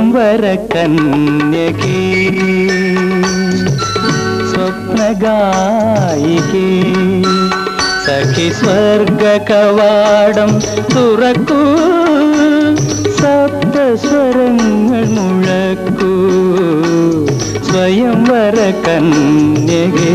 സ്വയംവര കന്യകേ സ്വപ്നഗായികേ സഖി സ്വർഗ കവാടം തുറക്കൂ സപ്തസ്വരങ്ങൾ മുഴക്കൂ സ്വയംവര കന്യകേ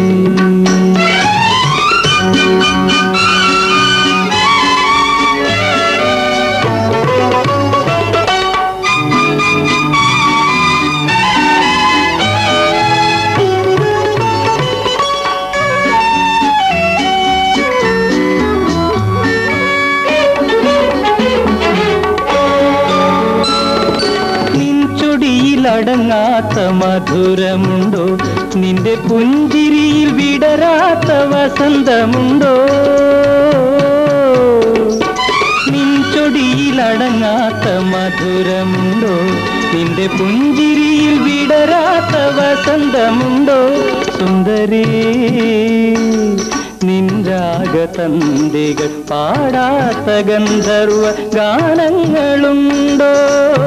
നിൻചൊടിയിലടങ്ങാത്ത മധുരമുണ്ടോ നിന്റെ പുഞ്ചിരിയിൽ വിടരാത്ത വസന്തമുണ്ടോ നിൻചൊടിയിലടങ്ങാത്ത മധുരമുണ്ടോ നിന്റെ പുഞ്ചിരിയിൽ വിടരാത്ത വസന്തമുണ്ടോ സുന്ദരി നിൻരാഗതന്തികൾ പാടാത്ത ഗന്ധർവ ഗാനങ്ങളുണ്ടോ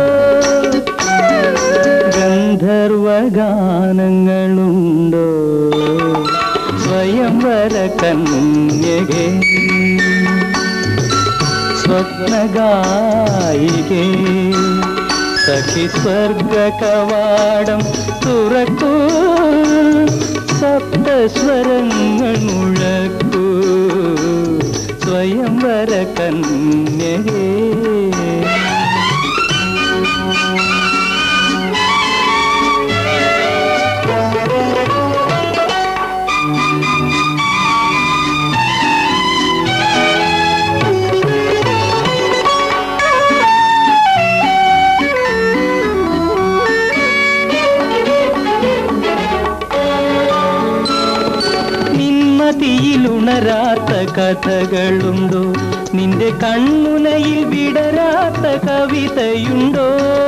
ഗന്ധർവ ഗാനങ്ങളുണ്ടോ സ്വയംവര കന്യകേ സ്വപ്നഗായികേ സഖി സ്വർഗ കവാടം തുറക്കൂ സപ്തസ്വരങ്ങൾ മുഴക്കൂ സ്വയംവര കന്യകേ നിന്മതിയിലുണരാത്ത കഥകളുണ്ടോ നിന്റെ കൺമുനയിൽ വിടരാത്ത കവിതയുണ്ടോ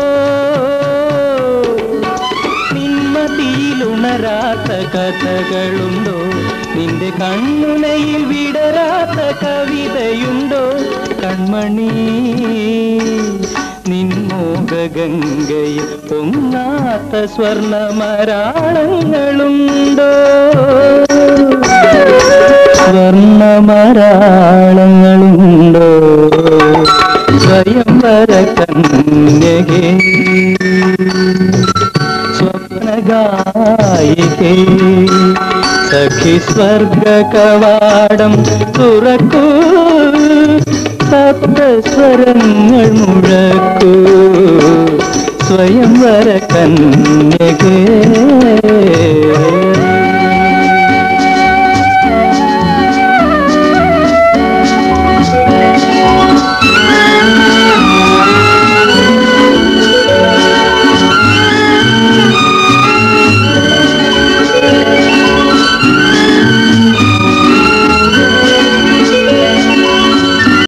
നിന്മതിയിലുണരാത്ത കഥകളുണ്ടോ നിന്റെ കൺമുനയിൽ വിടരാത്ത കവിതയുണ്ടോ കൺമണി നിൻമോഹഗംഗയിൽ പൊങ്ങാത്ത സ്വർണമരാളങ്ങളുണ്ടോ സ്വർണമരാളങ്ങളുണ്ടോ സ്വയംവര കന്യകേ സ്വപ്നഗായികേ സഖി സ്വർഗ കവാടം തുറക്കൂ സപ്തസ്വരങ്ങൾ മുഴക്കൂ സ്വയംവര കന്യകേ